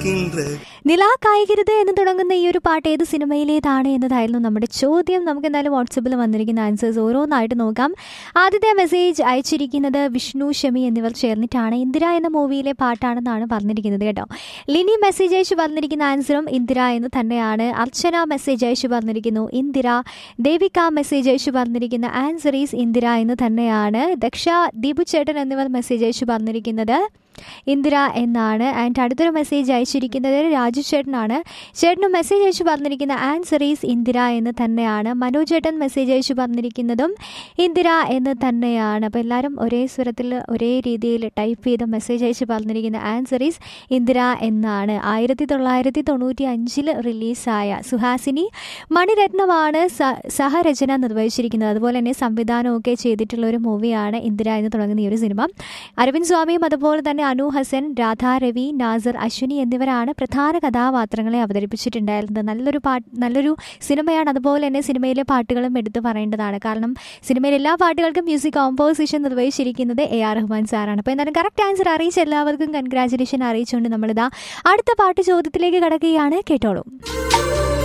பார்க்கின்ற നിലാ കായികരുത് എന്ന് തുടങ്ങുന്ന ഈ ഒരു പാട്ട് ഏത് സിനിമയിലേതാണ് എന്നതായിരുന്നു നമ്മുടെ ചോദ്യം നമുക്ക് എന്തായാലും വാട്സപ്പിൽ വന്നിരിക്കുന്ന ആൻസേഴ്സ് ഓരോന്നായിട്ട് നോക്കാം ആദ്യത്തെ മെസ്സേജ് അയച്ചിരിക്കുന്നത് വിഷ്ണു ഷമി എന്നിവർ ചേർന്നിട്ടാണ് ഇന്ദിര എന്ന മൂവിയിലെ പാട്ടാണെന്നാണ് പറഞ്ഞിരിക്കുന്നത് കേട്ടോ ലിനി മെസ്സേജ് അയച്ചു പറഞ്ഞിരിക്കുന്ന ആൻസറും ഇന്ദിര എന്ന് തന്നെയാണ് അർച്ചന മെസ്സേജ് അയച്ചു പറഞ്ഞിരിക്കുന്നു ഇന്ദിര ദേവിക മെസ്സേജ് അയച്ചു പറഞ്ഞിരിക്കുന്ന ആൻസർ ഈസ് ഇന്ദിര എന്ന് തന്നെയാണ് ദക്ഷ ദീപു ചേട്ടൻ എന്നിവർ മെസ്സേജ് അയച്ചു പറഞ്ഞിരിക്കുന്നത് ഇന്ദിര എന്നാണ് ആൻഡ് അടുത്തൊരു മെസ്സേജ് അയച്ചിരിക്കുന്നത് രാജു ചേട്ടനാണ് ചേട്ടന് മെസ്സേജ് അയച്ചു പറഞ്ഞിരിക്കുന്ന ആൻസർ ഈസ് ഇന്ദിര എന്ന് തന്നെയാണ് മനു ചേട്ടൻ മെസ്സേജ് അയച്ചു പറഞ്ഞിരിക്കുന്നതും ഇന്ദിര എന്ന് തന്നെയാണ് അപ്പോൾ എല്ലാവരും ഒരേ സ്വരത്തിൽ ഒരേ രീതിയിൽ ടൈപ്പ് ചെയ്ത് മെസ്സേജ് അയച്ചു പറഞ്ഞിരിക്കുന്ന ആൻസർ ഈസ് ഇന്ദിര എന്നാണ് ആയിരത്തി തൊള്ളായിരത്തി തൊണ്ണൂറ്റി അഞ്ചിൽ റിലീസായ സുഹാസിനി മണിരത്നമാണ് സ സഹരചന നിർവഹിച്ചിരിക്കുന്നത് അതുപോലെ തന്നെ സംവിധാനമൊക്കെ ചെയ്തിട്ടുള്ള ഒരു മൂവിയാണ് ഇന്ദിര എന്ന് തുടങ്ങുന്ന ഈ ഒരു സിനിമ അരവിന്ദ് സ്വാമിയും അതുപോലെ തന്നെ അനു ഹസൻ രാധാ രവി നാസർ അശ്വിനി എന്നിവരാണ് പ്രധാന കഥാപാത്രങ്ങളെ അവതരിപ്പിച്ചിട്ടുണ്ടായിരുന്നത് നല്ലൊരു പാട്ട് നല്ലൊരു സിനിമയാണ് അതുപോലെ തന്നെ സിനിമയിലെ പാട്ടുകളും എടുത്തു പറയേണ്ടതാണ് കാരണം സിനിമയിലെ എല്ലാ പാട്ടുകൾക്കും മ്യൂസിക് കോമ്പോസിഷൻ നിർവഹിച്ചിരിക്കുന്നത് എ ആർ റഹ്മാൻ സാറാണ് അപ്പോൾ എന്നാലും കറക്റ്റ് ആൻസർ അറിയിച്ച എല്ലാവർക്കും കൺഗ്രാചുലേഷൻ അറിയിച്ചുകൊണ്ട് നമ്മളിതാ അടുത്ത പാട്ട് ചോദ്യത്തിലേക്ക് കടക്കുകയാണ് കേട്ടോളൂ